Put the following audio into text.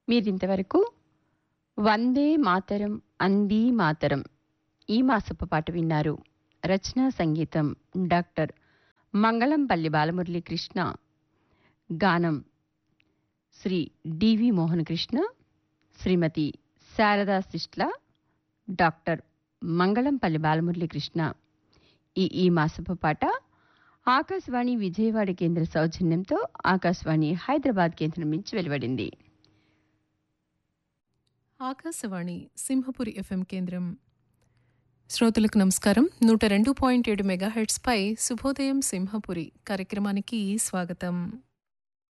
మీరింతవరకు వందే మాతరం అంది మాతరం ఈ మాసపు పాట విన్నారు రచనా సంగీతం డాక్టర్ మంగళంపల్లి బాలమురళీ కృష్ణ గానం శ్రీ డివి మోహన్ కృష్ణ శ్రీమతి శారదా శిష్ల డాక్టర్ మంగళంపల్లి బాలమురళీ కృష్ణ ఈ ఈ మాసపు పాట ఆకాశవాణి విజయవాడ కేంద్ర సౌజన్యంతో ఆకాశవాణి హైదరాబాద్ కేంద్రం నుంచి వెలువడింది ఆకాశవాణి సింహపురి ఎఫ్ఎం కేంద్రం శ్రోతలకు నమస్కారం నూట రెండు పాయింట్ ఏడు మెగాహెడ్స్పై శుభోదయం సింహపురి కార్యక్రమానికి స్వాగతం